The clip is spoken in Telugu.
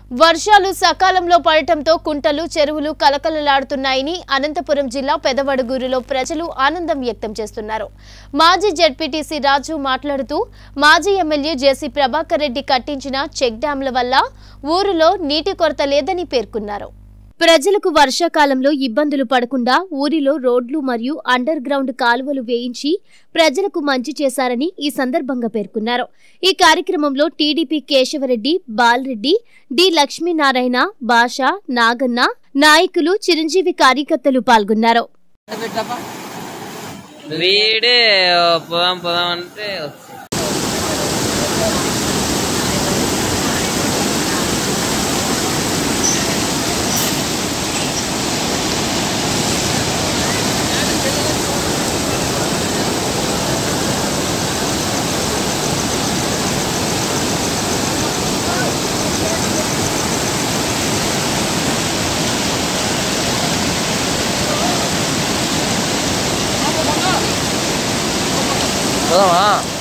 వర్షాలు సకాలంలో పడటంతో కుంటలు చెరువులు కలకలలాడుతున్నాయని అనంతపురం జిల్లా పెదవడుగూరులో ప్రజలు ఆనందం వ్యక్తం చేస్తున్నారు మాజీ జెడ్పీటీసీ రాజు మాట్లాడుతూ మాజీ ఎమ్మెల్యే జేసీ ప్రభాకర్ రెడ్డి కట్టించిన చెక్ డ్యాంల వల్ల ఊరిలో నీటి కొరత లేదని పేర్కొన్నారు ప్రజలకు వర్షాకాలంలో ఇబ్బందులు పడకుండా ఊరిలో రోడ్లు మరియు అండర్ గ్రౌండ్ కాలువలు వేయించి ప్రజలకు మంచి చేశారని ఈ సందర్భంగా పేర్కొన్నారు ఈ కార్యక్రమంలో టీడీపీ కేశవరెడ్డి బాలరెడ్డి డి లక్ష్మీనారాయణ భాష నాగన్న నాయకులు చిరంజీవి కార్యకర్తలు పాల్గొన్నారు వీడే పోదాం పోదాం అంటే వచ్చింది. పోదామా